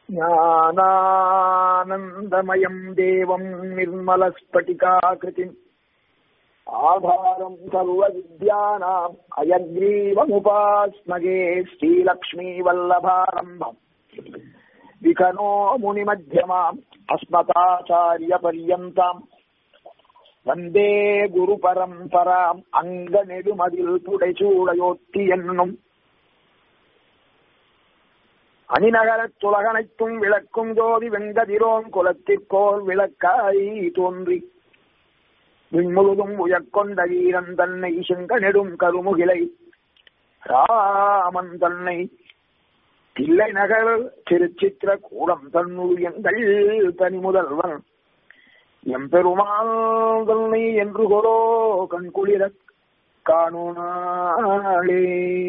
ज्ञानानन्दमयम् देवम् निर्मलस्फटिकाकृतिम् आधारम् सर्वविद्यानाम् अयग्रीवमुपास्मगे श्रीलक्ष्मीवल्लभारम्भम् विकनो मुनिमध्यमाम् अस्मताचार्यपर्यन्ताम् வந்தே குரு பரம்பராம் அங்க நெடுமதில் புடைசூடையோட்டி என்னும் அணிநகரத் துலகனைத்தும் விளக்கும் ஜோதி வெங்கதிரோன் குலத்திற்கோர் விளக்காய் தோன்றி விண்முழுதும் உயர்கொண்ட வீரன் தன்னை செங்க நெடும் கருமுகிலை ராமன் தன்னை தில்லை நகர் திருச்சித்திர கூடம் தன்னுள் எங்கள் தனி முதல்வன் எம்பெருமாள் தன்னை என்று கொலோ கண்குளிர காணோனாளே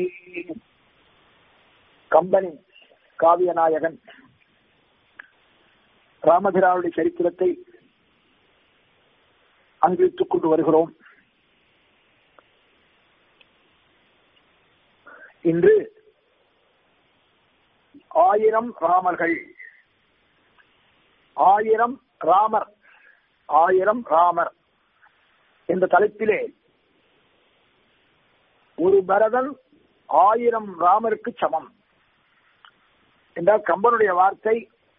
கம்பனின் காவியநாயகன் ராமபிராவுடைய சரித்திரத்தை அங்கிட்டுக் கொண்டு வருகிறோம் இன்று ஆயிரம் ராமர்கள் ஆயிரம் ராமர் ஆயிரம் ராமர் என்ற தலைப்பிலே ஒரு பரதன் ஆயிரம் ராமருக்கு சமம் என்றால் கம்பனுடைய வார்த்தை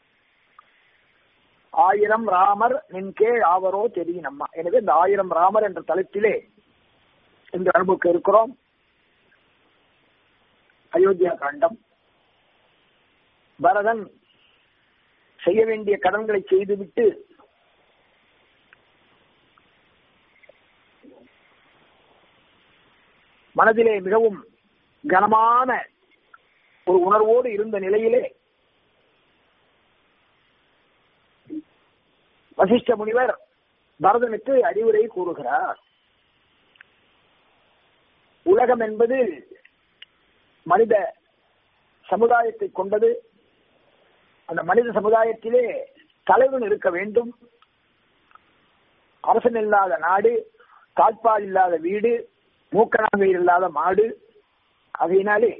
ஆயிரம் ராமர் நின்கே ஆவரோ தெரியும் அம்மா எனவே இந்த ஆயிரம் ராமர் என்ற தலைப்பிலே இந்த அனுபவிக்க இருக்கிறோம் அயோத்தியா காண்டம் பரதன் செய்ய வேண்டிய கடன்களை செய்துவிட்டு மனதிலே மிகவும் கனமான ஒரு உணர்வோடு இருந்த நிலையிலே வசிஷ்ட முனிவர் பரதனுக்கு அறிவுரை கூறுகிறார் உலகம் என்பது மனித சமுதாயத்தை கொண்டது அந்த மனித சமுதாயத்திலே தலைவன் இருக்க வேண்டும் அரசன் இல்லாத நாடு தாழ்பால் இல்லாத வீடு மூக்கனாக இல்லாத மாடு அதனாலே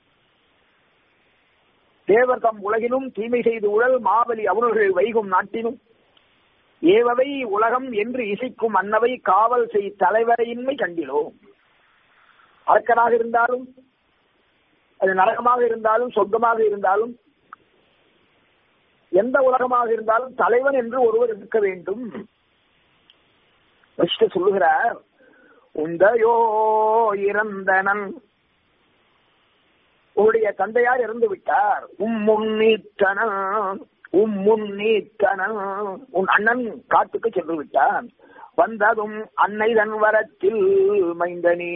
தேவர் தம் உலகினும் தீமை செய்து உழல் மாவலி அவர்கள் வைகும் நாட்டினும் ஏவவை உலகம் என்று இசைக்கும் அன்னவை காவல் செய் தலைவரையின்மை கண்டிலோம் அரக்கனாக இருந்தாலும் அது நரகமாக இருந்தாலும் சொர்க்கமாக இருந்தாலும் எந்த உலகமாக இருந்தாலும் தலைவன் என்று ஒருவர் இருக்க வேண்டும் வசிஷ்ட சொல்லுகிறார் உந்தையோ இறந்தனன் உன்னுடைய தந்தையார் இறந்து விட்டார் உம் முன்னீத்தனன் உம் முன்னீத்தனன் உன் அண்ணன் காட்டுக்கு சென்று விட்டான் வந்ததும் அன்னை தன் வரத்தில் மைந்தனே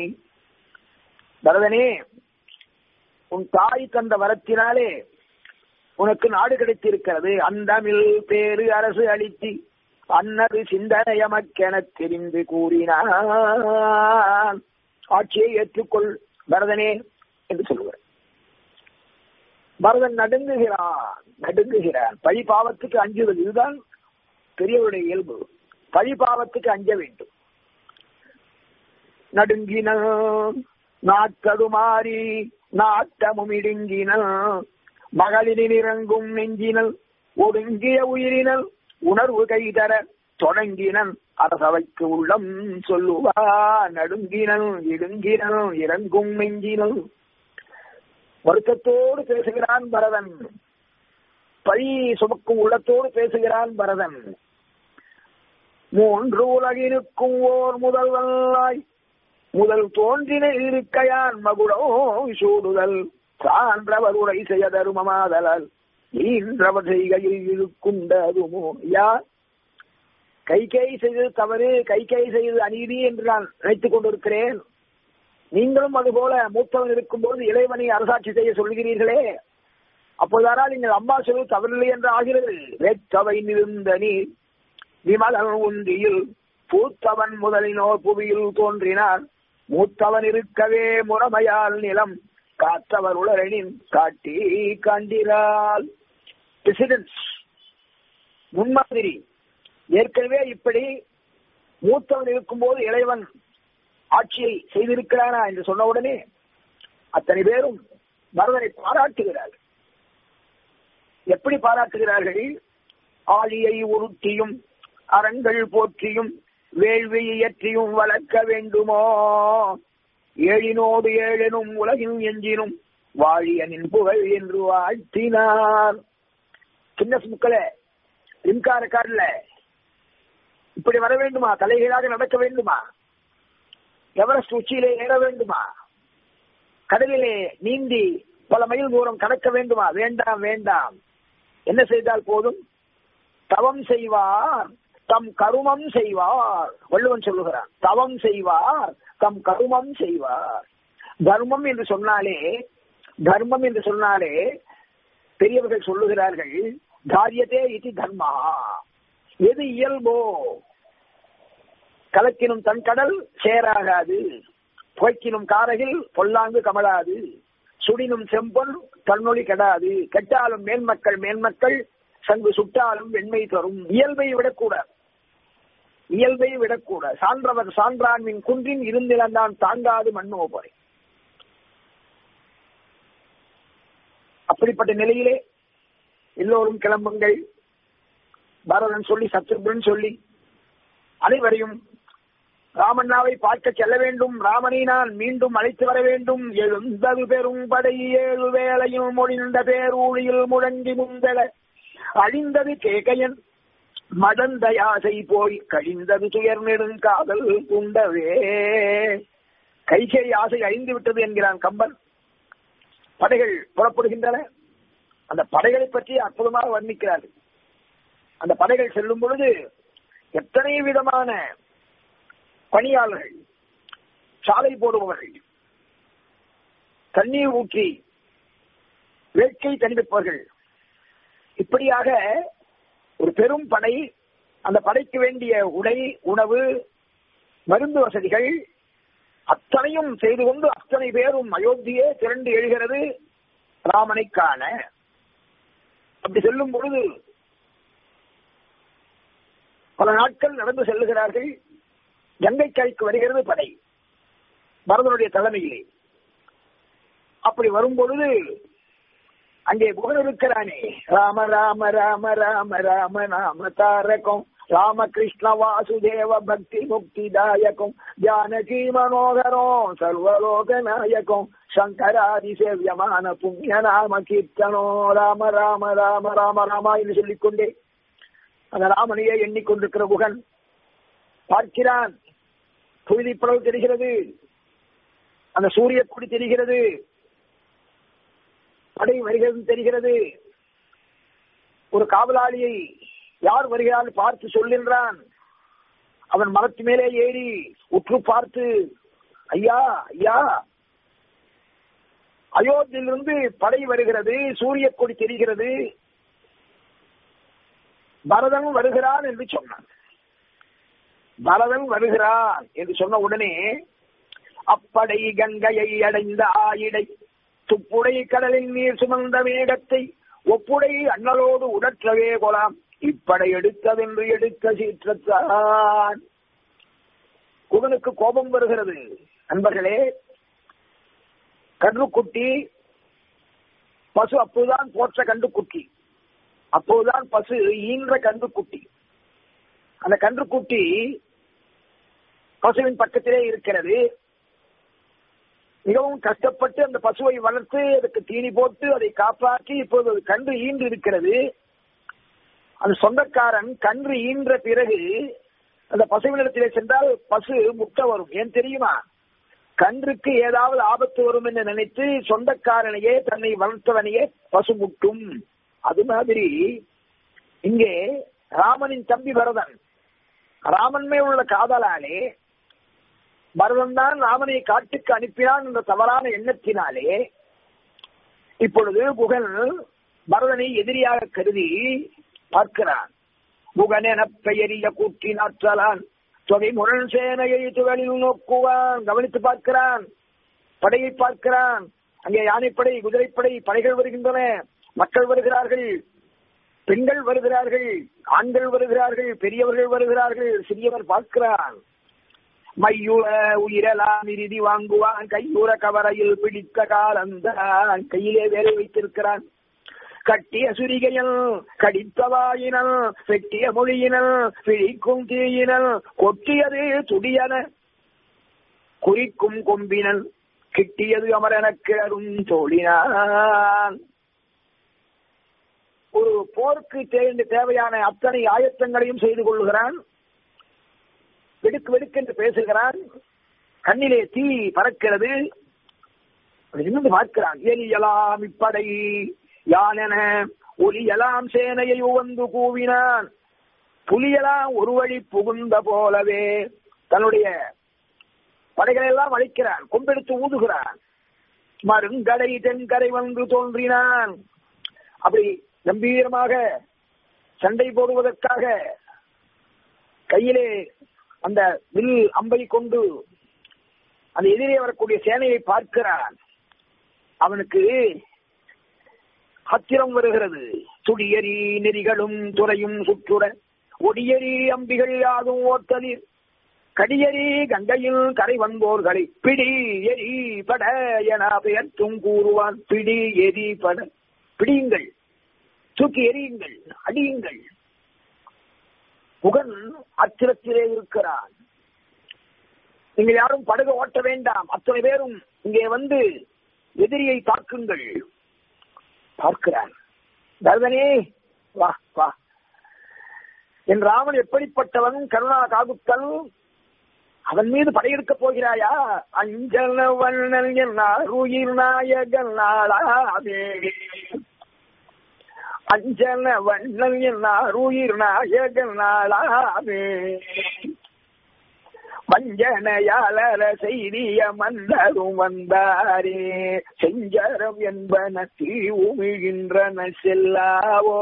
பரதனே உன் தாய் தந்த வரத்தினாலே உனக்கு நாடு கிடைத்திருக்கிறது அந்தமில் பேரு அரசு அளித்தி அன்னது சிந்தனையமக்கென தெரிந்து கூறினான் ஆட்சியை ஏற்றுக்கொள் பரதனே என்று சொல்லுவார் பரதன் நடுங்குகிறான் நடுங்குகிறான் பழி பாவத்துக்கு அஞ்சுவது இதுதான் பெரியவருடைய இயல்பு பழி பாவத்துக்கு அஞ்ச வேண்டும் நடுங்கின நாட்கடுமாறி நாட்டமும் இடுங்கினல் மகளிரில் இறங்கும் நெஞ்சினல் ஒடுங்கிய உயிரினல் உணர்வு கைதர தொடங்கினன் அரசவைக்கு உள்ளம் சொல்லுவா நடுங்கினல் இடுங்கினல் இறங்கும் நெஞ்சினல் வருத்தத்தோடு பேசுகிறான் பரதன் பழி சுமக்கும் உள்ளத்தோடு பேசுகிறான் பரதன் மூன்று உலகிருக்கும் ஓர் முதல்வல்லாய் முதல் தோன்றின இருக்கையான் மகுடோ சூடுதல் சான்றவர் உரை செய்ய தருமமாதலால் ஈன்றவர் செய்கையில் இருக்குண்டதுமோ யார் கை கை செய்தது தவறு கை கை செய்தது அநீதி என்று நான் நினைத்துக் கொண்டிருக்கிறேன் நீங்களும் அதுபோல மூத்தவன் இருக்கும்போது இளைவனை அரசாட்சி செய்ய சொல்கிறீர்களே அப்போதானால் நீங்கள் அம்மா சொல்வது தவறில்லை என்று ஆகிறது வேற்றவை நிருந்த நீர் விமலன் உந்தியில் பூத்தவன் முதலினோர் புவியில் தோன்றினார் மூத்தவன் இருக்கவே முறைமையால் நிலம் காத்தவர் உளரனின் காட்டி காண்டிரால் பிரசிடன்ஸ் முன்மாதிரி ஏற்கனவே இப்படி மூத்தவன் இருக்கும்போது இளைவன் ஆட்சியை செய்திருக்கிறானா என்று சொன்ன உடனே அத்தனை பேரும் பரதனை பாராட்டுகிறார்கள் எப்படி பாராட்டுகிறார்கள் ஆழியை உருட்டியும் அரண்கள் போற்றியும் வேள்வி இயற்றியும் வளர்க்க வேண்டுமோ ஏழினோடு ஏழெனும் உலகின் எஞ்சினும் வாழியனின் புகழ் என்று வாழ்த்தினார் சின்ன முக்கள ரிம்கா ரெக்கார்ட்ல இப்படி வர வேண்டுமா தலைகீழாக நடக்க வேண்டுமா எவரெஸ்ட் உச்சியிலே ஏற வேண்டுமா கடலிலே நீந்தி பல மைல் தூரம் கடக்க வேண்டுமா வேண்டாம் வேண்டாம் என்ன செய்தால் போதும் தவம் செய்வார் தம் கருமம் செய்வார் வள்ளுவன் சொல்லுகிறான் தவம் செய்வார் தம் கருமம் செய்வார் தர்மம் என்று சொன்னாலே தர்மம் என்று சொன்னாலே பெரியவர்கள் சொல்லுகிறார்கள் காரியத்தே இது தர்மா எது இயல்போ கலக்கினும் தன் கடல் சேராகாது புகைக்கினும் காரகில் பொல்லாங்கு கமலாது சுடினும் செம்பொன் தன்னொழி கெடாது கெட்டாலும் மேன்மக்கள் மேன்மக்கள் சங்கு சுட்டாலும் வெண்மை தரும் இயல்பை விடக்கூடாது இயல்பை விடக்கூடாது சான்றவர் சான்றான்மின் குன்றின் இருந்திலந்தான் தாங்காது மண்ணோ போய் அப்படிப்பட்ட நிலையிலே எல்லோரும் கிளம்புங்கள் பரதன் சொல்லி சத்ருபன் சொல்லி அனைவரையும் ராமண்ணாவை பார்க்க செல்ல வேண்டும் ராமனை நான் மீண்டும் அழைத்து வர வேண்டும் எழுந்தது பெரும் படை ஏழு வேளையும் மொழிந்த பேரூழியில் முழங்கி முந்தல அழிந்தது கேகையன் மடந்த யாசை போய் கழிந்தது துயர் நெடுங்காதல் துண்டவே கைசேரி ஆசை அழிந்து விட்டது என்கிறான் கம்பன் படைகள் புறப்படுகின்றன அந்த படைகளை பற்றி அற்புதமாக வர்ணிக்கிறார்கள் அந்த படைகள் செல்லும் பொழுது எத்தனை விதமான பணியாளர்கள் சாலை போடுபவர்கள் தண்ணீர் ஊற்றி வேட்கை தணிவிப்பவர்கள் இப்படியாக ஒரு பெரும் படை அந்த படைக்கு வேண்டிய உடை உணவு மருந்து வசதிகள் அத்தனையும் செய்து கொண்டு அத்தனை பேரும் அயோத்தியே திரண்டு எழுகிறது ராமனை காண அப்படி செல்லும் பொழுது பல நாட்கள் நடந்து செல்லுகிறார்கள் கங்கை கரைக்கு வருகிறது படை பரதனுடைய தலைமையிலே அப்படி வரும் பொழுது அங்கே புகழ் இருக்கிறானே ராம ராம ராம ராம ராம நாம தாரகம் ராமகிருஷ்ண வாசுதேவ பக்தி முக்தி தாயகம் ஜானகி மனோகரம் சர்வலோக நாயகம் சங்கராதி சேவியமான புண்ணிய நாம கீர்த்தனோ ராம ராம ராம ராம ராமா என்று சொல்லிக்கொண்டே அந்த ராமனையே எண்ணிக்கொண்டிருக்கிற புகன் பார்க்கிறான் புழுதிப்படவு தெரிகிறது அந்த சூரிய கொடி தெரிகிறது படை வருகிறது தெரிகிறது ஒரு காவலாளியை யார் வருகிறான் பார்த்து சொல்கின்றான் அவன் மரத்து மேலே ஏறி உற்று பார்த்து ஐயா ஐயா அயோத்தியிலிருந்து படை வருகிறது சூரிய கொடி தெரிகிறது பரதன் வருகிறான் என்று சொன்னான் பரதன் வருகிறான் என்று சொன்ன உடனே அப்படை கங்கையை அடைந்த ஆயிடை துப்புடை கடலின் நீர் சுமந்த மேகத்தை ஒப்புடை அண்ணலோடு உடற்றவே கொலாம் இப்படை எடுத்ததென்று எடுக்க சீற்றத்தான் குகனுக்கு கோபம் வருகிறது நண்பர்களே கன்றுக்குட்டி பசு அப்போதுதான் போற்ற கன்றுக்குட்டி அப்போதுதான் பசு ஈன்ற கன்றுக்குட்டி அந்த கன்றுக்குட்டி பசுவின் பக்கத்திலே இருக்கிறது மிகவும் கஷ்டப்பட்டு அந்த பசுவை வளர்த்து அதுக்கு தீனி போட்டு அதை காப்பாற்றி இப்போது அது கன்று ஈன்று இருக்கிறது அந்த சொந்தக்காரன் கன்று ஈன்ற பிறகு அந்த பசுவினிடத்திலே சென்றால் பசு முட்டை வரும் ஏன் தெரியுமா கன்றுக்கு ஏதாவது ஆபத்து வரும் என்று நினைத்து சொந்தக்காரனையே தன்னை வளர்த்தவனையே பசு முட்டும் அது மாதிரி இங்கே ராமனின் தம்பி பரதன் ராமன் மேல் உள்ள காதலாலே பரதன் தான் ராமனை காட்டுக்கு அனுப்பினான் என்ற தவறான எண்ணத்தினாலே இப்பொழுது புகன் பரதனை எதிரியாக கருதி பார்க்கிறான் புகன் என பெயரிய கூட்டினாற்றலான் தொகை முரண் சேனையை துகளில் நோக்குவான் கவனித்து பார்க்கிறான் படையை பார்க்கிறான் அங்கே யானைப்படை குதிரைப்படை படைகள் வருகின்றன மக்கள் வருகிறார்கள் பெண்கள் வருகிறார்கள் ஆண்கள் வருகிறார்கள் பெரியவர்கள் வருகிறார்கள் சிறியவர் பார்க்கிறான் மையுற உயிரெல்லாம் இறுதி வாங்குவான் கையுற கவரையில் பிடித்த காலந்தான் கையிலே வேலை வைத்திருக்கிறான் கட்டிய சுரிகையல் கடித்தவாயினல் வெட்டிய மொழியினல் பிழிக்கும் தீயினல் கொட்டியது துடியன குறிக்கும் கொம்பினல் கிட்டியது அமரனக்கு அரும் தோழினான் ஒரு போருக்கு தேர்ந்து தேவையான அத்தனை ஆயத்தங்களையும் செய்து கொள்ளுகிறான் வெடுக்கு வெடுக்கென்று பேசுகிறான் கண்ணிலே தீ பறக்கிறது இருந்து பார்க்கிறான் எலியலாம் இப்படை யானென ஒலியலாம் சேனையை உவந்து கூவினான் புலியலாம் ஒரு வழி புகுந்த போலவே தன்னுடைய படைகளை எல்லாம் அழிக்கிறான் கொம்பெடுத்து ஊதுகிறான் மருங்கடை தென்கரை வந்து தோன்றினான் அப்படி கம்பீரமாக சண்டை போடுவதற்காக கையிலே அந்த வில் அம்பை கொண்டு அந்த எதிரே வரக்கூடிய சேனையை பார்க்கிறான் அவனுக்கு ஹத்திரம் வருகிறது துடியரி நெறிகளும் துறையும் சுற்றுட ஒடியரி அம்பிகள் யாதும் ஓட்டலில் கடியரி கங்கையில் கரை வந்தோர்களை பிடி எரி பட என பெயர்த்தும் கூறுவான் பிடி எரி பட பிடியுங்கள் தூக்கி எரியுங்கள் அடியுங்கள் முகன் அத்திரத்திலே இருக்கிறான் நீங்கள் யாரும் படகு ஓட்ட வேண்டாம் அத்தனை பேரும் இங்கே வந்து எதிரியை தாக்குங்கள் பார்க்கிறான் தர்தனே வா வா என் ராமன் எப்படிப்பட்டவன் கருணா காகுத்தல் அவன் மீது படையெடுக்கப் போகிறாயா அஞ்சல வண்ணல் என்னார் உயிர் நாயகன் நாளாவே அஞ்சல வண்ணல் என்னார் உயிர் நாயகன் நாளாவே வஞ்சனையாளர செய்திய மன்னரும் வந்தாரே செஞ்சரம் என்பன தீவுமிழ்கின்றன செல்லாவோ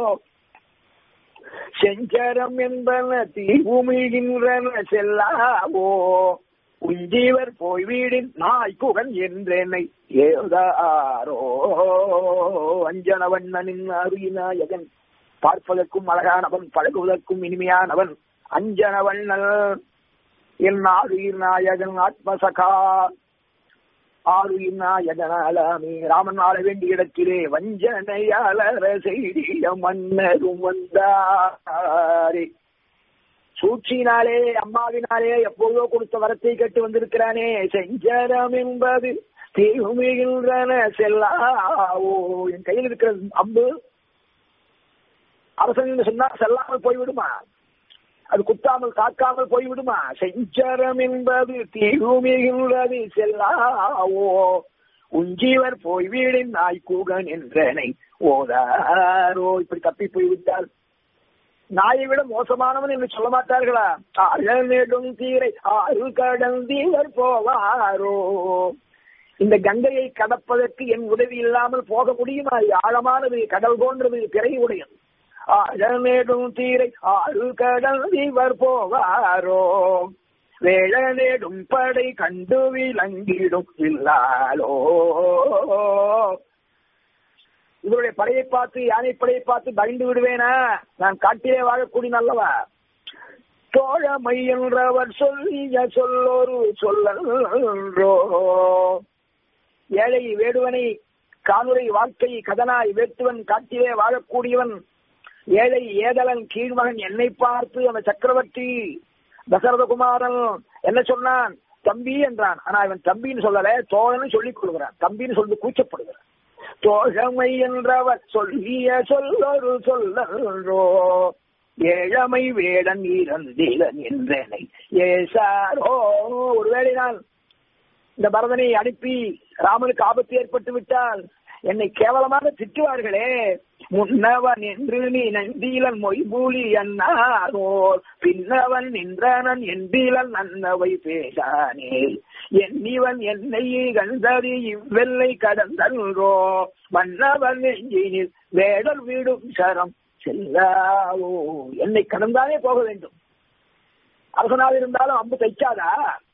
செஞ்சரம் என்பன தீவுமிழ்கின்றன செல்லாவோ உஞ்சீவர் போய் வீடின் நாய்க்குகன் என்றென்னை ஏதாரோ அஞ்சனவண்ணனின் அருயினாயகன் பார்ப்பதற்கும் அழகானவன் பழகுவதற்கும் இனிமையானவன் அஞ்சனவண்ணன் என் ஆறுயிர் நாயகன் ஆத்மசகா ஆறுயிர் நாயகனாலாமே ராமன் ஆள வேண்டிய இடத்திலே வஞ்சனையாளர செய்திய மன்னரும் வந்தாரே சூழ்ச்சியினாலே அம்மாவினாலே எப்போதோ கொடுத்த வரத்தை கேட்டு வந்திருக்கிறானே செஞ்சரம் என்பது தீவுமிகின்றன செல்லாவோ என் கையில் இருக்கிற அம்பு அரசன் சொன்னா செல்லாமல் போய்விடுமா அது குத்தாமல் காக்காமல் போய்விடுமா செஞ்சரம் என்பது தீவுமிகின்றது செல்லாவோ உஞ்சீவர் போய் வீடின் நாய் கூகன் என்றனை ஓதாரோ இப்படி தப்பி போய்விட்டால் நாயை விட மோசமானவன் என்று சொல்ல மாட்டார்களா நெடும் தீரை ஆறு கடந்தீவர் போவாரோ இந்த கங்கையை கடப்பதற்கு என் உதவி இல்லாமல் போக முடியுமா ஆழமானது கடல் போன்றது பிறை உடையது ஆழமேடும் தீரை ஆறு கடல் இவர் போவாரோ வேழ நேடும் படை கண்டு விளங்கிடும் இல்லாலோ இவருடைய படையை பார்த்து யானை படையை பார்த்து பயந்து விடுவேனா நான் காட்டிலே வாழக்கூடிய நல்லவா தோழமை என்றவர் சொல்லிய சொல்லொரு சொல்லோ ஏழை வேடுவனை காணுரை வாழ்க்கை கதனாய் வேட்டுவன் காட்டிலே வாழக்கூடியவன் ஏழை ஏதலன் கீழ்மகன் என்னை பார்த்து அந்த சக்கரவர்த்தி தசரதகுமாரன் என்ன சொன்னான் தம்பி என்றான் ஆனா இவன் தம்பின்னு சொல்லல தோழன்னு சொல்லிக் கொள்கிறான் தம்பின்னு சொல்லி கூச்சப்படுகிறான் தோழமை என்றவர் சொல்லிய சொல்லொரு சொல்லோ ஏழமை வேடன் இறந்திலன் என்றனை ஏசாரோ ஒருவேளை நான் இந்த பரதனை அனுப்பி ராமனுக்கு ஆபத்து ஏற்பட்டு விட்டால் என்னை கேவலமாக திட்டுவார்களே முன்னவன் என்று நீ நந்தீலன் மொய்பூலி என்னாரோர் பின்னவன் நின்றனன் என்பீலன் நன்னவை பேசானே என்னிவன் என்னை கண்டறி இவ்வெல்லை கடந்தன்றோ மன்னவன் நெஞ்சினில் வேடல் வீடும் சரம் செல்லாவோ என்னை கடந்தாலே போக வேண்டும் அரசனாக இருந்தாலும் அம்பு தைச்சாதா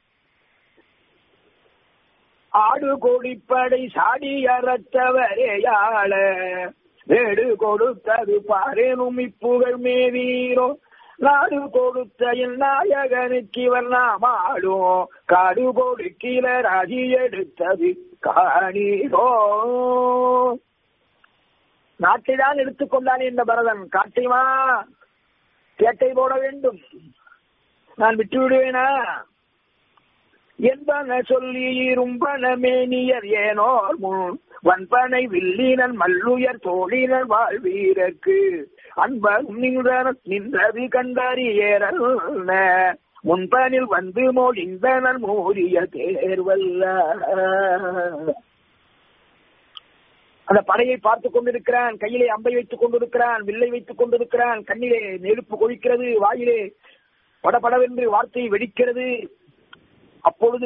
ஆடு கொடிப்படை சாடி அறத்தவரேயாள வேடு கொடுத்தது பாரேனும் இப்புகழ் மேவீரோ நாடு கொடுத்த என் நாயகனுக்கு இவர் நாமாடும் காடு கொடுக்கில ராஜி எடுத்தது காணீரோ நாட்டை தான் எடுத்துக்கொண்டானே இந்த பரதன் காட்டையுமா கேட்டை போட வேண்டும் நான் விட்டு விடுவேனா என்பன சொல்லி இரும்பன மேனியர் ஏனோர் முன் வன்பனை வில்லினன் மல்லுயர் தோழினர் வாழ்வீரர்க்கு அன்பர் நின்ற நின்றது கண்டறியேறல் முன்பனில் வந்து மொழிந்தனர் மூரிய தேர்வல்ல அந்த படையை பார்த்துக் கொண்டிருக்கிறான் கையிலே அம்பை வைத்துக் கொண்டிருக்கிறான் வில்லை வைத்துக் கொண்டிருக்கிறான் கண்ணிலே நெருப்பு கொதிக்கிறது வாயிலே படபடவென்று வார்த்தை வெடிக்கிறது அப்பொழுது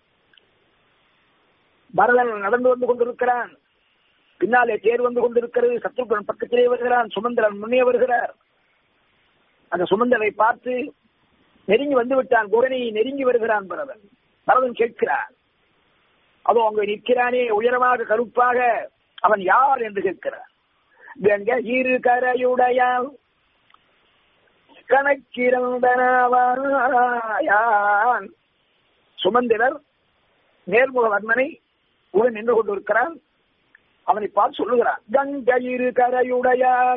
பரதன் நடந்து வந்து கொண்டிருக்கிறான் பின்னாலே தேர் வந்து கொண்டிருக்கிறது சத்ருகன் பக்கத்திலே வருகிறான் சுமந்திரன் முன்னே வருகிறார் அந்த சுமந்தரை பார்த்து நெருங்கி வந்து விட்டான் குகனை நெருங்கி வருகிறான் பரதன் பரதன் கேட்கிறான் அதோ அங்கு நிற்கிறானே உயரமாக கருப்பாக அவன் யார் என்று கேட்கிறான் கங்க இரு கரையுடையான் கணக்கிறந்தனவாயான் சுமந்திரர் நேர்முக வர்ணனை உடன் நின்று கொண்டிருக்கிறான் அவனை பார்த்து சொல்லுகிறான் கங்கை இரு கரையுடையான்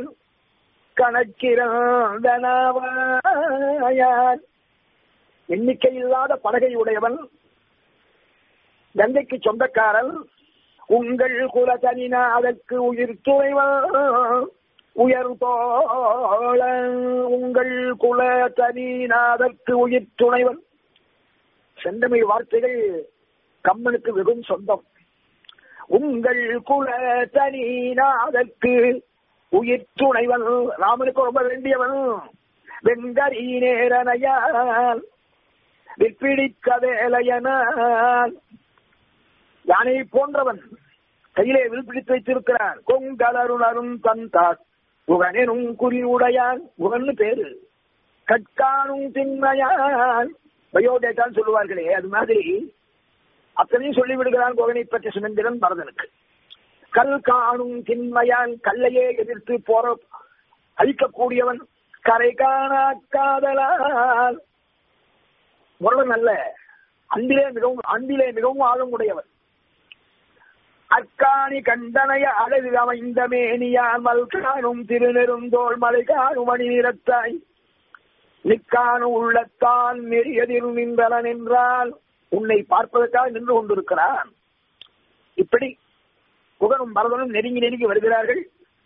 கணக்கிறந்தனவாயான் எண்ணிக்கை இல்லாத படகை உடையவன் கங்கைக்கு சொந்தக்காரன் உங்கள் குல தனினா அதற்கு உயிர் துணைவன் உயர் தோழ உங்கள் குல தனிநாதற்கு உயிர் துணைவன் செந்தமிழ் வார்த்தைகள் கம்மனுக்கு வெகும் சொந்தம் உங்கள் குல தனிநாதற்கு உயிர் துணைவன் ராமனுக்கு ரொம்ப வேண்டியவன் வெங்கரி நேரனையால் விற்பிடிக்க வேலையனால் யானை போன்றவன் கையிலே வில் பிடித்து வைத்திருக்கிறான் கொங்கலருணரும் தந்தார் புகனெனும் குறி உடையான் புகன்னு பேரு கட்கானும் திண்மையான் பயோடேட்டான்னு சொல்லுவார்களே அது மாதிரி அத்தனையும் சொல்லிவிடுகிறான் புகனை பற்றி சுமந்திரன் பரதனுக்கு கல் காணும் திண்மையான் கல்லையே எதிர்த்து போற அழிக்கக்கூடியவன் கரை காணா காதலால் முரளன் அல்ல அன்பிலே மிகவும் அன்பிலே மிகவும் ஆழம் உடையவன் அக்காணி கண்டனைய அழகு அமைந்த மேனியான் மல்கானும் திருநெருந்தோள் மலை காணும் மணி நிறத்தாய் நிக்கானும் உள்ளத்தான் நெறியதில் நின்றனன் என்றால் உன்னை பார்ப்பதற்காக நின்று கொண்டிருக்கிறான் இப்படி புகனும் பரதனும் நெருங்கி நெருங்கி வருகிறார்கள்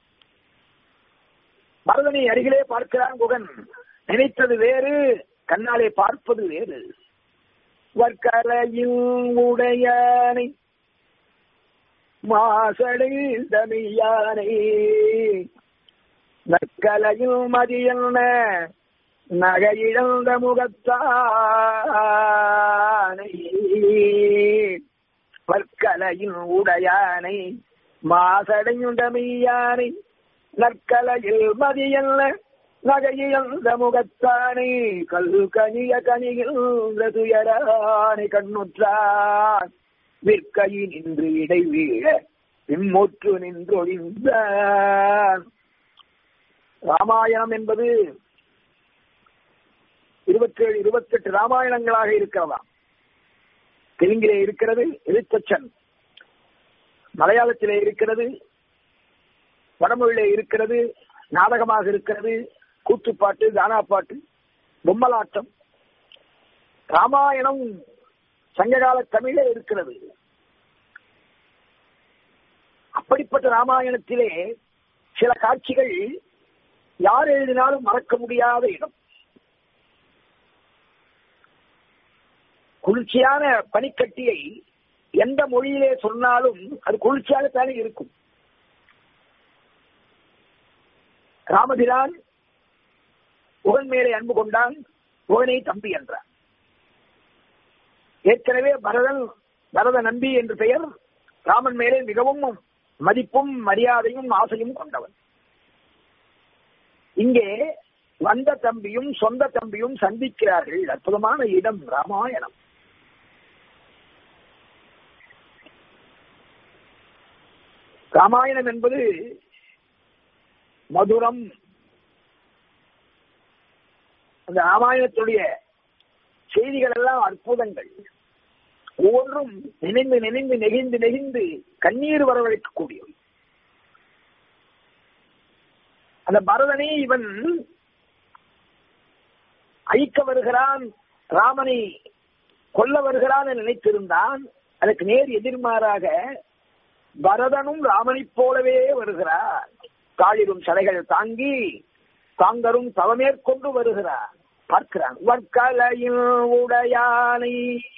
பரதனை அருகிலே பார்க்கிறான் குகன் நினைத்தது வேறு கண்ணாலே பார்ப்பது வேறு வர்க்கரையில் உடையானை மாசடை தமியானை நற்கலையில் மதியல்ன நகையிழந்த முகத்தானை வற்கலையில் உடையானை மாசடையுண்டமையானை நற்கலையில் மதியல்ல நகையிழந்த முகத்தானை கல் கனிய கனிகின்ற துயரானை கண்ணுற்றான் விற்கையில் நின்று இடை வீழ பின்முற்று நின்றொழிந்தான் ராமாயணம் என்பது இருபத்தேழு இருபத்தெட்டு ராமாயணங்களாக இருக்கிறதா தெலுங்கிலே இருக்கிறது எழுத்தச்சன் மலையாளத்திலே இருக்கிறது வடமொழியிலே இருக்கிறது நாடகமாக இருக்கிறது கூத்துப்பாட்டு கானாப்பாட்டு பொம்மலாட்டம் ராமாயணம் சங்ககால தமிழே இருக்கிறது அப்படிப்பட்ட ராமாயணத்திலே சில காட்சிகள் யார் எழுதினாலும் மறக்க முடியாத இடம் குளிர்ச்சியான பனிக்கட்டியை எந்த மொழியிலே சொன்னாலும் அது குளிர்ச்சியாகத்தானே இருக்கும் ராமபிரான் உகன் மேலே அன்பு கொண்டான் உகனை தம்பி என்றான் ஏற்கனவே பரதன் பரத நம்பி என்று பெயர் ராமன் மேலே மிகவும் மதிப்பும் மரியாதையும் ஆசையும் கொண்டவன் இங்கே வந்த தம்பியும் சொந்த தம்பியும் சந்திக்கிறார்கள் அற்புதமான இடம் ராமாயணம் ராமாயணம் என்பது மதுரம் அந்த ராமாயணத்துடைய செய்திகள் எல்லாம் அற்புதங்கள் ஒவ்வொன்றும் நினைந்து நினைந்து நெகிழ்ந்து நெகிழ்ந்து கண்ணீர் வரவழைக்கக்கூடியவை அந்த பரதனை இவன் அழிக்க வருகிறான் ராமனை கொல்ல வருகிறான் என்று நினைத்திருந்தான் அதற்கு நேர் எதிர்மாறாக பரதனும் ராமனைப் போலவே வருகிறார் காலிடும் சடைகள் தாங்கி தாங்கரும் தவமேற்கொண்டு வருகிறார் பார்க்கிறான் வற்கலையில் உடையானை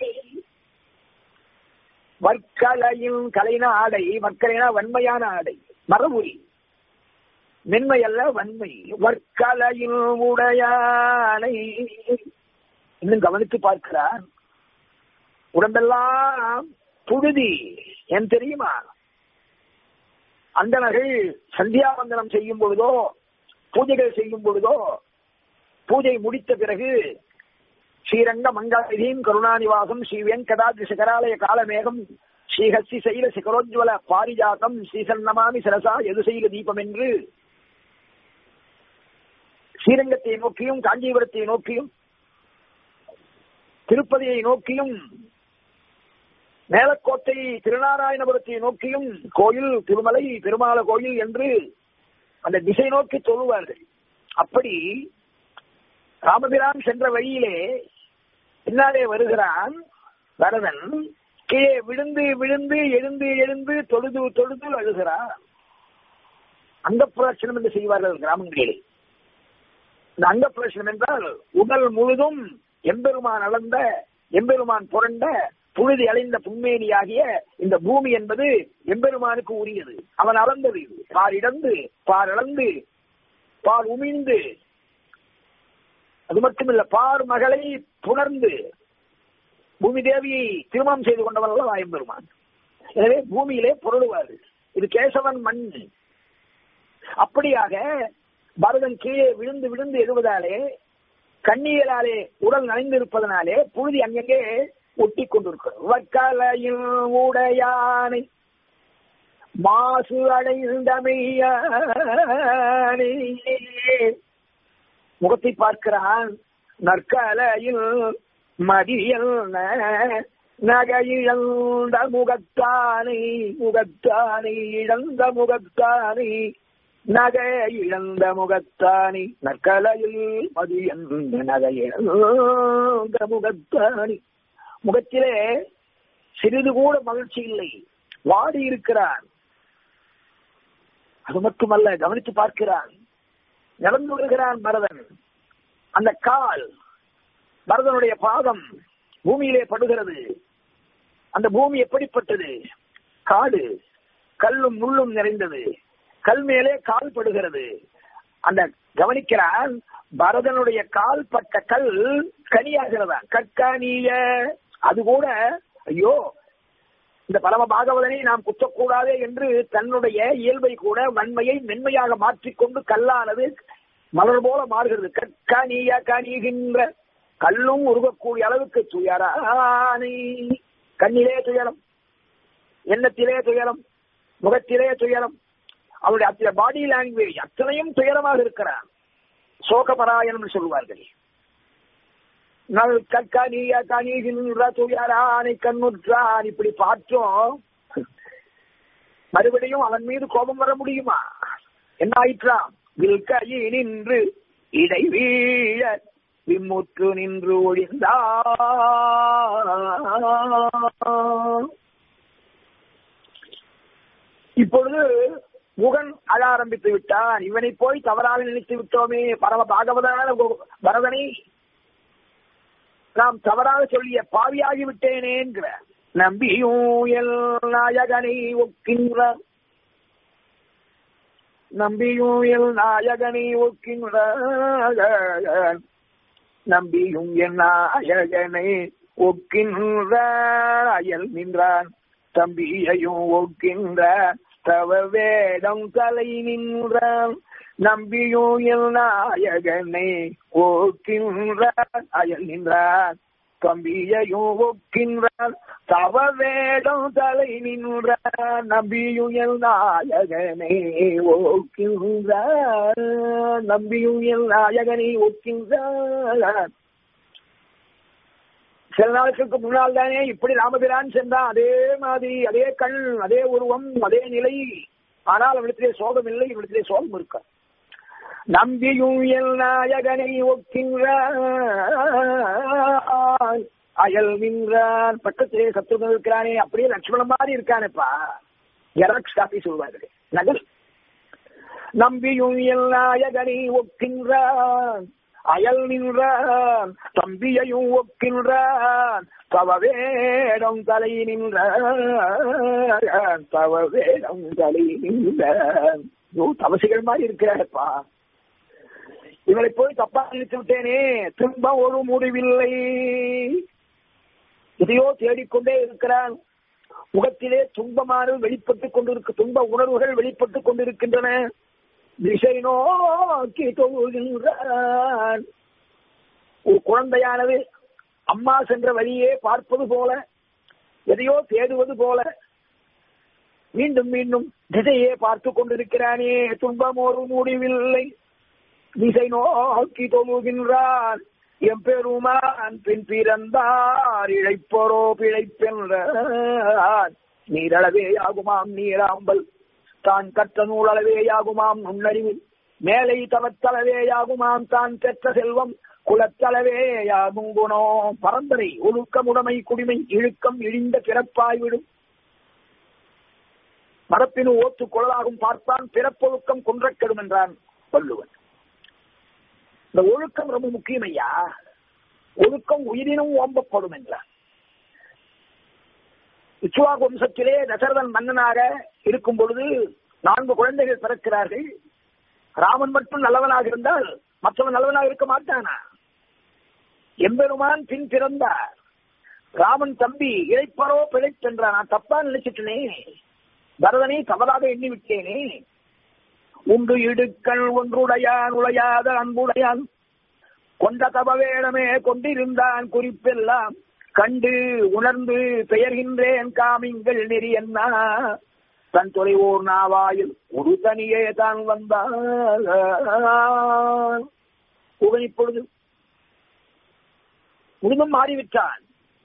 வற்கலையில் கலைனா ஆடை வற்கலைனா வன்மையான ஆடை மரபுரி மென்மை அல்ல வன்மை வற்கலையில் உடையானை இன்னும் கவனித்து பார்க்கிறான் உடம்பெல்லாம் புழுதி ஏன் தெரியுமா அந்தனர்கள் சந்தியாவந்தனம் செய்யும் பொழுதோ பூஜைகள் செய்யும் பொழுதோ பூஜை முடித்த பிறகு ஸ்ரீரங்க மங்களாதியும் கருணாநிவாசம் ஸ்ரீ வெங்கடாதி சிகராலய காலமேகம் ஸ்ரீஹஸ்தி சைல சிகரோஜ்வல பாரிஜாத்தம் ஸ்ரீசன்னமாமி சரசா எதுசைல தீபம் என்று ஸ்ரீரங்கத்தை நோக்கியும் காஞ்சிபுரத்தை நோக்கியும் திருப்பதியை நோக்கியும் மேலக்கோட்டை திருநாராயணபுரத்தை நோக்கியும் கோயில் திருமலை பெருமாள கோயில் என்று அந்த திசை நோக்கி சொல்லுவார்கள் அப்படி ராமபிரான் சென்ற வழியிலே பின்னாலே வருகிறான் வரதன் கீழே விழுந்து விழுந்து எழுந்து எழுந்து தொழுது தொழுது அழுகிறான் அங்க புரட்சணம் என்று செய்வார்கள் கிராமங்களிலே இந்த அங்க புரட்சணம் என்றால் உடல் முழுதும் எம்பெருமான் அளந்த எம்பெருமான் புரண்ட புழுதி அலைந்த புன்மேனியாகிய இந்த பூமி என்பது எம்பெருமானுக்கு உரியது அவன் அளந்தது பார் இடந்து பார் அளந்து பார் உமிழ்ந்து அது மட்டுமில்ல பார் மகளை புணர்ந்து பூமி தேவியை திருமணம் செய்து கொண்டவன் அல்ல எம்பெருமான் எனவே பூமியிலே புரளுவார்கள் இது கேசவன் மண் அப்படியாக பரதன் கீழே விழுந்து விழுந்து எழுவதாலே கண்ணீராலே உடல் நனைந்திருப்பதனாலே புழுதி அங்கங்கே ஒட்டி கொண்டிருக்கிறது வக்கலையில் உடையானை மாசு அடைந்தமையானே முகத்தை பார்க்கிறான் நற்கலையில் மதியல் நகையிழந்த முகத்தானை முகத்தானை இழந்த முகத்தானை நகை இழந்த முகத்தானி நற்கலையில் மதியந்த நகை இழந்த முகத்தானி முகத்திலே சிறிது கூட மகிழ்ச்சி இல்லை வாடி இருக்கிறான் அது மட்டுமல்ல கவனித்து பார்க்கிறான் நடந்து வருகிறான் பரதன் அந்த கால் பரதனுடைய பாதம் பூமியிலே படுகிறது அந்த பூமி எப்படிப்பட்டது காடு கல்லும் முள்ளும் நிறைந்தது கல் மேலே கால் படுகிறது அந்த கவனிக்கிறான் பரதனுடைய கால் பட்ட கல் கனியாகிறதா கற்கானிய அது கூட ஐயோ இந்த பரம பாகவதனை நாம் குற்றக்கூடாதே என்று தன்னுடைய இயல்பை கூட வன்மையை மென்மையாக மாற்றிக்கொண்டு கல்லானது மலர் போல மாறுகிறது கற்கனிய கனிகின்ற கல்லும் உருகக்கூடிய அளவுக்கு துயரானை கண்ணிலே துயரம் எண்ணத்திலே துயரம் முகத்திலே துயரம் அவருடைய அத்தனை பாடி லாங்குவேஜ் அத்தனையும் துயரமாக இருக்கிறான் சோகபராயணம் சொல்வார்கள் நல் கற்கனிய கனிகின்ற துயரானை கண்ணுற்றான் இப்படி பார்த்தோம் மறுபடியும் அவன் மீது கோபம் வர முடியுமா என்ன ஆயிற்றான் வில்கையை நின்று இடை வீழ விம்முற்று நின்று ஒழிந்தான் இப்பொழுது முகன் அழ ஆரம்பித்து விட்டான் இவனை போய் தவறாக நினைத்து விட்டோமே பரம பாகவதான பரதனை நாம் தவறாக சொல்லிய பாவியாகி விட்டேனே என்கிற நம்பியூயல் நாயகனை ஒக்கின்ற நம்பியூயல் நாயகனை ஒக்கின்ற நம்பியும் என் நாயகனை ஒக்கின்ற அயல் நின்றான் தம்பியையும் ஒக்கின்ற தவ வேடம் தலை நின்றான் நம்பியும் என் நாயகனை ஓக்கின்றான் அயல் நின்றான் தம்பியையும் ஒக்கின்றான் தவ வேடம் தலை நின்றான் நம்பியும் என் நாயகனை ஓக்கின்றான் நம்பியும் என் நாயகனை ஒக்கின்றான் சில நாட்களுக்கு முன்னால் தானே இப்படி ராமபிரான் சென்றான் அதே மாதிரி அதே கண் அதே உருவம் அதே நிலை ஆனால் அவனிடத்திலே சோகம் இல்லை இவனிடத்திலே சோகம் இருக்க நம்பியும் எல் நாயகனை ஒக்கின்றான் அயல் நின்றான் பக்கத்திலே சத்துருடன் இருக்கிறானே அப்படியே லட்சுமணன் மாதிரி இருக்கானேப்பா ஜெராக்ஸ் காப்பி சொல்வார்கள் நகல் நம்பியும் எல் நாயகனை ஒக்கின்றான் அயல் நின்றான் தம்பியையும் ஒக்கின்றான் தவவேடம் தலை நின்றான் தவவேடம் தலை நின்றான் ஐயோ, தவசிகள் மாதிரி இருக்கிறாரப்பா இவரை போய் தப்பா நினைத்து விட்டேனே திரும்ப ஒரு முடிவில்லை எதையோ தேடிக்கொண்டே இருக்கிறான் முகத்திலே துன்பமானது வெளிப்பட்டுக் கொண்டிருக்கு துன்ப உணர்வுகள் வெளிப்பட்டுக் கொண்டிருக்கின்றன திசை நோக்கி தொழுகின்றான் ஒரு குழந்தையானது அம்மா சென்ற வழியே பார்ப்பது போல எதையோ தேடுவது போல மீண்டும் மீண்டும் திசையே பார்த்து கொண்டிருக்கிறானே துன்பம் ஒரு முடிவில்லை திசை நோக்கி தொழுகின்றான் எம்பெருமான் பின் பிறந்தார் இழைப்போரோ பிழைப்பென்றான் நீரளவே ஆகுமாம் நீராம்பல் தான் கற்ற நூலளவேயாகுமாம் நுண்ணறிவில் மேலை தவத்தளவேயாகுமாம் தான் பெற்ற செல்வம் குலத்தளவேயாகும் குணம் பரம்பரை ஒழுக்கமுடைமை குடிமை இழுக்கம் இழிந்த பிறப்பாய்விடும் மரப்பினு ஓத்து குழலாகும் பார்ப்பான் பிறப்பொழுக்கம் குன்றக்கெடும் என்றான் வள்ளுவன் இந்த ஒழுக்கம் ரொம்ப முக்கியம் ஐயா ஒழுக்கம் உயிரினும் ஓம்பப்படும் என்றார் இச்சுவாக வம்சத்திலே தசரதன் மன்னனாக இருக்கும் பொழுது நான்கு குழந்தைகள் பிறக்கிறார்கள் ராமன் மட்டும் நல்லவனாக இருந்தால் மற்றவன் நல்லவனாக இருக்க மாட்டானா எம்பெருமான் பின் பிறந்தார் ராமன் தம்பி இழைப்பரோ பிழைத்தென்றான் நான் தப்பா நினைச்சிட்டனே பரதனை தவறாக எண்ணி விட்டேனே உண்டு இடுக்கள் ஒன்றுடையான் உழையாத அன்புடையான் கொண்ட தபவேடமே கொண்டிருந்தான் குறிப்பெல்லாம் கண்டு உணர்ந்து பெயர்கின்றேன் காமிங்கள் நெறி என்ன தன் தொலைவோர் நாவாயில் ஒரு தனியே தான் வந்தான் புகன் இப்பொழுது முழுதும் மாறிவிட்டான்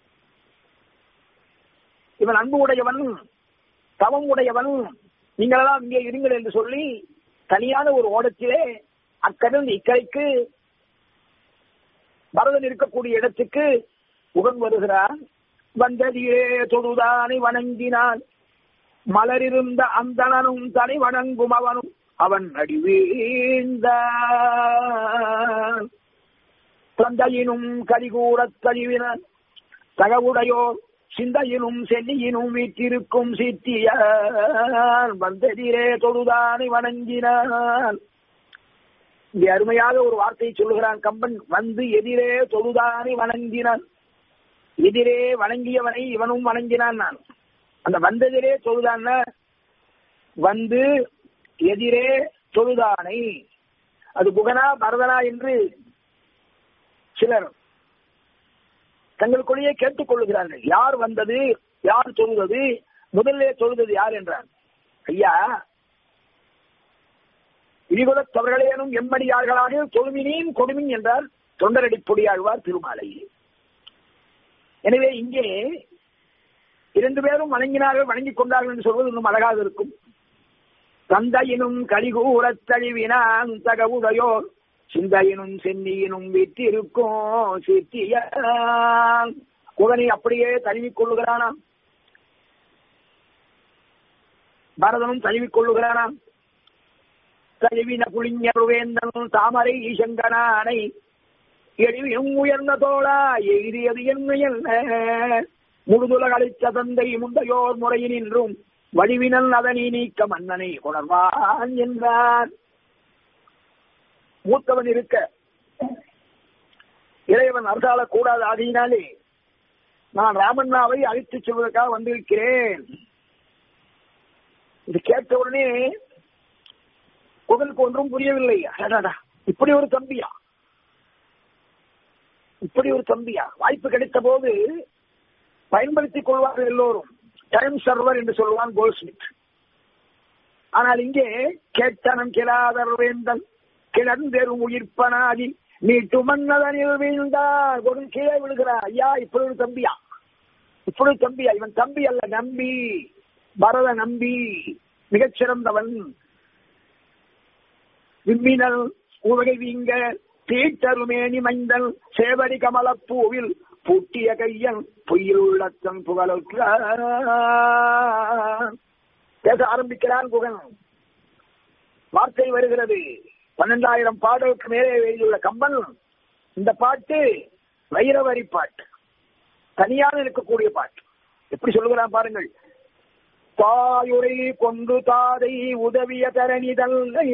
இவன் அன்பு உடையவன் தவம் உடையவன் நீங்களெல்லாம் இங்கே இருங்கள் என்று சொல்லி தனியான ஒரு ஓடத்திலே அக்கடல் இக்கரைக்கு பரதன் இருக்கக்கூடிய இடத்துக்கு உடன் வருகிறான் வந்ததியே தொழுதானை வணங்கினான் மலரிருந்த அந்தணனும் தனி வணங்கும் அவனும் அவன் அடிவீழ்ந்தான் தந்தையினும் கலிகூறத் தழிவினான் தகவுடையோர் சிந்தையினும் சென்னியினும் வீட்டிருக்கும் சித்தியான் வந்ததிரே தொழுதானை வணங்கினான் இங்கே அருமையாக ஒரு வார்த்தையை சொல்லுகிறான் கம்பன் வந்து எதிரே தொழுதானை வணங்கினான் எதிரே வணங்கியவனை இவனும் வணங்கினான் நான் அந்த வந்ததிரே தொழுதான் வந்து எதிரே தொழுதானை அது புகனா பரதனா என்று சிலர் தங்களுக்குள்ளேயே கேட்டுக் கொள்ளுகிறார்கள் யார் வந்தது யார் தொழுவது முதல்ல தொழுவது யார் என்றார் ஐயா இடிகுலத்தவர்களேனும் எம்மடியார்களாக தொழுமினேன் கொடுமின் என்றார் தொண்டரடி பொடியாழ்வார் திருமாலை எனவே இங்கே இரண்டு பேரும் வணங்கினார்கள் வணங்கிக் கொண்டார்கள் என்று சொல்வது இன்னும் அழகாக இருக்கும் தந்தையினும் கலிகூறத் தழிவினான் தகவுடையோர் சிந்தையினும் சென்னியினும் வீட்டிருக்கும் சித்தியான் குகனை அப்படியே தழுவிக் கொள்ளுகிறானாம் பரதனும் தழுவிக் கொள்ளுகிறானாம் தழுவின புளிஞருவேந்தனும் தாமரை ஈசங்கனானை எழிலும் உயர்ந்த தோளா எய்தியது என்ன என்ன முழுதுலக அளித்த தந்தை முந்தையோர் முறையினின்றும் வடிவினல் அதனை நீக்க மன்னனை உணர்வான் என்றார் மூத்தவன் இருக்க இளையவன் அரசாள கூடாது ஆகையினாலே நான் ராமண்ணாவை அழைத்துச் செல்வதற்காக வந்திருக்கிறேன் இது கேட்ட உடனே குகனுக்கு ஒன்றும் புரியவில்லை அடடா இப்படி ஒரு தம்பியா இப்படி ஒரு தம்பியா வாய்ப்பு கிடைத்த போது பயன்படுத்திக் கொள்வார்கள் எல்லோரும் டைம் சர்வர் என்று சொல்லுவான் கோல்ஸ்மித் ஆனால் இங்கே கேட்டனம் கிளாதர் வேந்தன் கிளந்தெரும் உயிர்ப்பனாகி நீட்டு மன்னதனில் வீழ்ந்தார் ஒரு கீழே விழுகிறார் ஐயா இப்படி ஒரு தம்பியா இப்படி ஒரு தம்பியா இவன் தம்பி அல்ல நம்பி பரத நம்பி மிகச்சிறந்தவன் விம்மினல் உவகை வீங்க தீட்டருமேனி மைந்தன் சேவடி கமலப்பூவில் பூட்டிய கையன் பொய்யில் உள்ளத்தன் புகழுக்கு பேச ஆரம்பிக்கிறான் குகன் வார்த்தை வருகிறது பன்னெண்டாயிரம் பாடலுக்கு மேலே எழுதியுள்ள கம்பன் இந்த பாட்டு வைரவரி பாட்டு தனியாக இருக்கக்கூடிய பாட்டு எப்படி சொல்லுகிறான் பாருங்கள் தாயுரை கொண்டு தாதை உதவிய தரணிதல்லை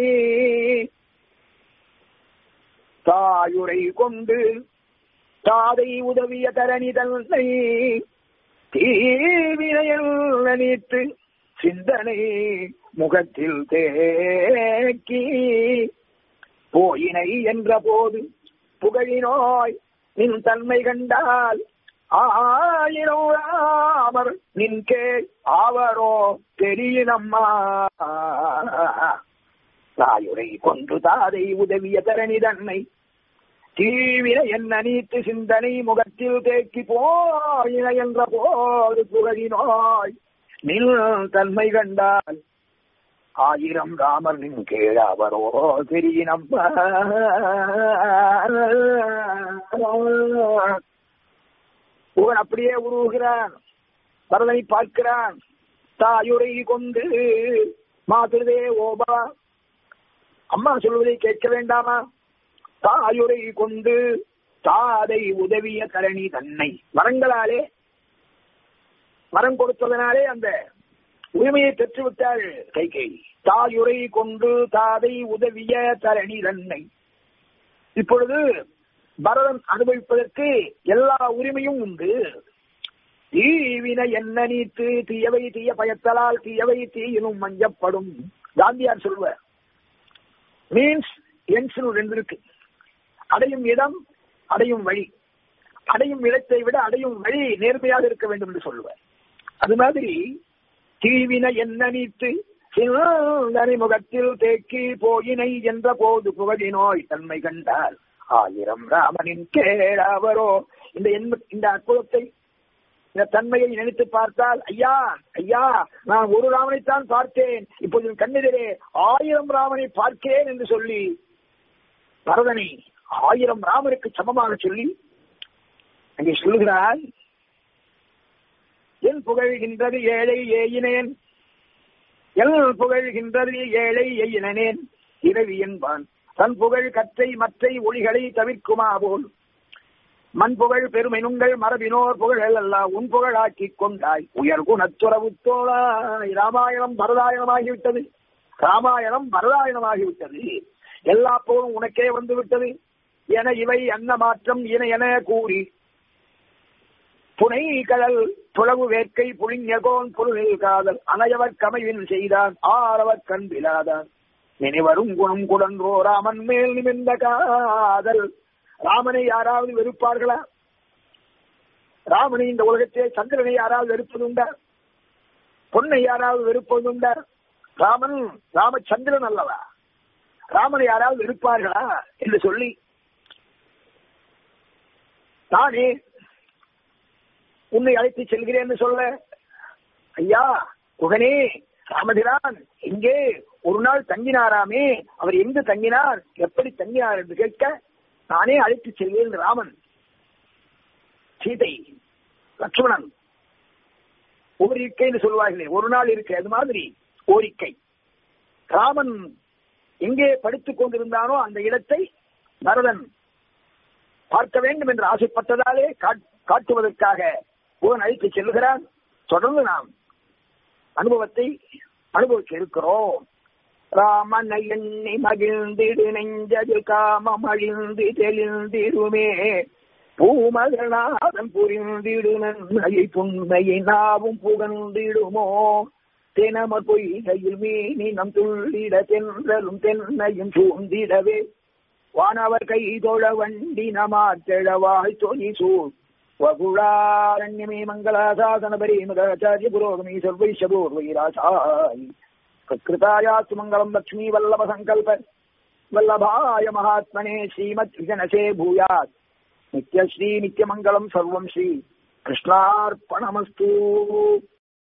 தாயுரை கொண்டு தாதை உதவிய தரணிதல்லை தீவினையில் நினைத்து சிந்தனை முகத்தில் தேக்கி போயினை என்ற போது புகழினோய் நின் தன்மை கண்டால் ஆயிரோராமர் நின் கேள் ஆவரோ தெரியினம்மா தாயுரை கொன்று தாதை உதவிய தரணி தன்னை தீவிர என்ன நீத்து சிந்தனை முகத்தில் தேக்கி போயின என்ற போது புகழினோய் நில் தன்மை கண்டால் ஆயிரம் ராமர் நின் கேளாவரோ தெரியினம் புகன் அப்படியே உருவுகிறான் பரதனை பார்க்கிறான் தாயுரை கொண்டு மாதிருதே ஓபா அம்மா சொல்வதை கேட்க வேண்டாமா தாயுரை கொண்டு தாதை உதவிய கரணி தன்னை வரங்களாலே வரம் கொடுத்ததனாலே அந்த உரிமையை பெற்றுவிட்டாள் கைகை தாயுரை கொண்டு தாதை உதவிய தரணி தன்னை இப்பொழுது பரதன் அனுபவிப்பதற்கு எல்லா உரிமையும் உண்டு தீவின என்ன நீத்து தீயவை தீய பயத்தலால் தீயவை தீயினும் மஞ்சப்படும் காந்தியார் சொல்வார் மீன்ஸ் என்ஸ் ரெண்டு இருக்கு அடையும் இடம் அடையும் வழி அடையும் இடத்தை விட அடையும் வழி நேர்மையாக இருக்க வேண்டும் என்று சொல்லுவார் அது மாதிரி தீவின என்ன நீத்து சிந்தனை முகத்தில் தேக்கி போயினை என்ற போது புகழி நோய் தன்மை கண்டால் ஆயிரம் ராமனின் கேளாவரோ இந்த இந்த அற்புதத்தை இந்த தன்மையை நினைத்து பார்த்தால் ஐயா ஐயா நான் ஒரு ராமனைத்தான் பார்த்தேன் இப்போது என் கண்ணெதிரே ஆயிரம் ராமனை பார்க்கிறேன் என்று சொல்லி பரதனை ஆயிரம் ராமருக்கு சமமாக சொல்லி அங்கே சொல்லுகிறார் என் புகழ்கின்றது ஏழை ஏயினேன் எல் புகழ்கின்றது ஏழை எயினேன் இரவி என்பான் தன் புகழ் கற்றை மற்றை ஒளிகளை தவிர்க்குமா போல் மண் புகழ் பெருமெனுங்கள் மரபினோர் புகழ் அல்ல உன் புகழாக்கி கொண்டாய் உயர் குணத்துறவு தோழாய் ராமாயணம் பரதாயணமாகிவிட்டது ராமாயணம் பரதாயணமாகிவிட்டது எல்லா போரும் உனக்கே வந்து விட்டது என இவை அன்ன மாற்றம் இன என கூறி புனை கடல் புலவு வேட்கை புளிஞகோன் பொருளில் காதல் அனையவர் கமைவின் செய்தான் ஆரவர் கண்பிலாதான் நினைவரும் குணம் குடன்றோ ராமன் மேல் நிமிர்ந்த காதல் ராமனை யாராவது வெறுப்பார்களா ராமனை இந்த உலகத்திலே சந்திரனை யாராவது வெறுப்பதுண்டா பொன்னை யாராவது வெறுப்பதுண்டா ராமன் ராமச்சந்திரன் அல்லவா ராமனை யாராவது வெறுப்பார்களா என்று சொல்லி நானே உன்னை அழைத்து செல்கிறேன் சொல்ல ஐயா குகனே ராமபிரான் எங்கே ஒரு நாள் தங்கினாராமே அவர் எங்கு தங்கினார் எப்படி தங்கினார் என்று கேட்க நானே அழைத்து செல்வேன் ராமன் சீதை லட்சுமணன் ஓரிக்கைன்னு சொல்வார்களே ஒரு நாள் இருக்கு அது மாதிரி ஓரிக்கை ராமன் எங்கே படித்துக் கொண்டிருந்தானோ அந்த இடத்தை பரதன் பார்க்க வேண்டும் என்று ஆசைப்பட்டதாலே காட்டுவதற்காக புகன் அழைத்து செல்கிறான் தொடர்ந்து நாம் அனுபவத்தை அனுபவிக்க இருக்கிறோம் ராமனை எண்ணி மகிழ்ந்திடு நெஞ்சது காமம் அழிந்து தெளிந்திடுமே பூமகநாதன் புரிந்திடு நன்மையை புண்மையை நாவும் புகழ்ந்திடுமோ தினமர் பொய்கையில் மீனினம் துள்ளிட தென்றலும் தென்னையும் சூழ்ந்திடவே வானவர் கை தொழ வண்டி நமாற்றழவாய் தொனி சூழ் வகுளாரண்யமே மங்களாசாசன பரீமதாச்சாரிய புரோகமி சர்வைஷபூர்வைராசாய் कृतायास्तु मङ्गलम् लक्ष्मी वल्लभ सङ्कल्प वल्लभाय महात्मने श्रीमत् विजनसे भूयात् नित्यश्री नित्यमङ्गलम् सर्वम् श्री कृष्णार्पणमस्तु